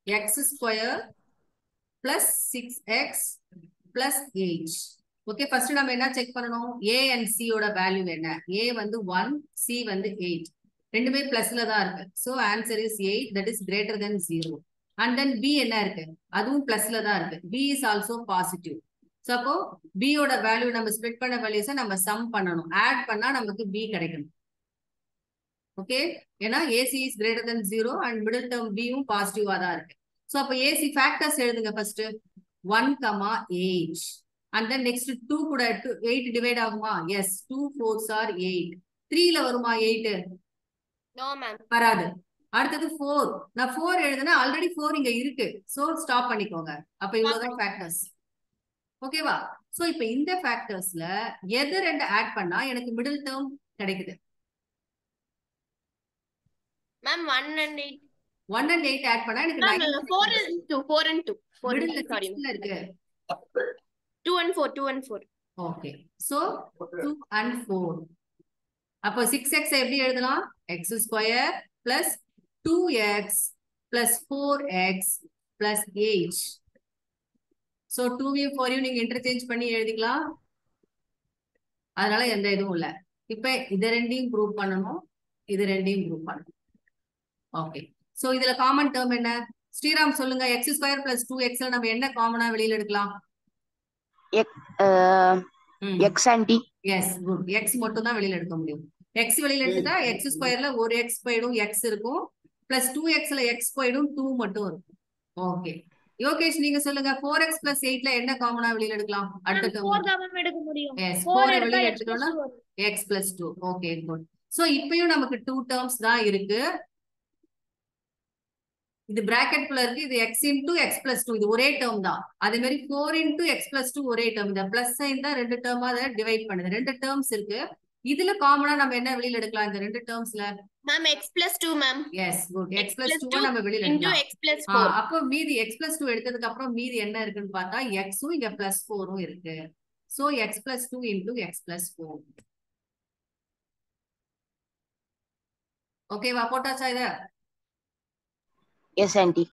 X square plus six x plus eight okay first நம்ம என்ன check பண்ணணும் A and சியோட வேல்யூ என்ன ஏ வந்து ஒன் சி வந்து எயிட் ரெண்டுமே பிளஸ்ல தான் இருக்கு so answer is eight that is greater than zero and then b என்ன இருக்கு அதுவும் பிளஸ்ல தான் இருக்கு b is also positive so அப்போ பியோட வேல்யூ நம்ம ஸ்ப்ளிட் பண்ண வேல்யூஸை நம்ம சம் பண்ணணும் ஆட் பண்ணா நமக்கு பி கிடைக்கணும் ஓகே ஏன்னா AC is greater than zero and middle term பியும் பாசிட்டிவா தான் இருக்கு ஸோ அப்போ ஏசி ஃபேக்டர்ஸ் எழுதுங்க first one comma eight and then next two கூட டூ எயிட் டிவைட் ஆகுமா yes two fours are eight த்ரீல வருமா எயிட் நோ மேம் வராது அடுத்தது ஃபோர் நான் ஃபோர் எழுதுனா ஆல்ரெடி ஃபோர் இங்க இருக்கு சோ ஸ்டாப் பண்ணிக்கோங்க அப்ப இவ்வளவுதான் ஃபேக்டர்ஸ் ஓகேவா சோ இப்ப இந்த ஃபேக்டர்ஸ்ல எது ரெண்டு ஆட் பண்ணா எனக்கு மிடில் டேர்ம் கிடைக்குது ma'am one and eight one and eight add பண்ணா எனக்கு ma'am four and two four and two four middle sorry சிக்ஸ்ல இருக்கு two and four two and four okay so two and four அப்போ six x எப்படி எழுதலாம் x square plus two x plus four x plus eight so டூவையும் ஃபோரையும் நீங்க interchange பண்ணி எழுதிக்கலாம் அதனால எந்த இதுவும் இல்லை இப்போ இது ரெண்டையும் குரூப் பண்ணணும் இது ரெண்டையும் குரூப் பண்ணணும் ஓகே ஸோ இதுல காமன் டேர்ம் என்ன ஸ்ரீராம் சொல்லுங்க எக்ஸ் ஸ்கொயர் பிளஸ் டூ எக்ஸ்ல நம்ம என்ன காமனா வெளியில எடுக்கலாம் ம். X aunty yes good x மட்டும் தான் வெளியில எடுக்க முடியும் எக்ஸ் வெளியில எடுத்துட்டா எக்ஸ் ஸ்கொயர்ல ஒரு எக்ஸ் போயிடும் எக்ஸ் இருக்கும் பிளஸ் டூ எக்ஸ்ல எக்ஸ் போயிடும் டூ மட்டும் இருக்கும் ஓகே யோகேஷ் நீங்க சொல்லுங்க ஃபோர் எக்ஸ் பிளஸ் எயிட்ல என்ன காமனா வெளியில எடுக்கலாம் அடுத்த ஃபோர் டேர்ம் தான் மேம் எடுக்க முடியும் எஸ் ஃபோர் ஃபோர் எடுத்தா வெளியில எக்ஸ் எடுத்துட்டோம்னா x plus two okay good so இப்பயும் நமக்கு டூ டேர்ம்ஸ் தான் இருக்கு இது பிராக்கெட் குள்ள இருக்கு இது x into x plus two இது ஒரே டேர்ம் தான் அதே மாதிரி four into x plus two ஒரே டேர்ம் இந்த பிளஸ் சைன் தான் ரெண்டு டேர்மா அதை டிவைட் பண்ணுது ரெண்டு டேர்ம்ஸ் இருக்கு இதுல காமனா நம்ம என்ன வெளியில எடுக்கலாம் இந்த ரெண்டு டேர்ம்ஸ்ல ma'am x plus two ma'am yes good X x plus plus two two நம்ம வெளியில இன்டூ எடுக்கலாம் எக்ஸ் பிளஸ் ஆ, ஃபோர் அப்போ மீதி எக்ஸ் பிளஸ் டூ எடுத்ததுக்கு அப்புறம் மீதி என்ன இருக்குன்னு பார்த்தா எக்ஸும் இங்க பிளஸ் ஃபோரும் இருக்கு so x plus two into x plus four ஓகேவா போட்டாச்சா இத எஸ் ஆன்டி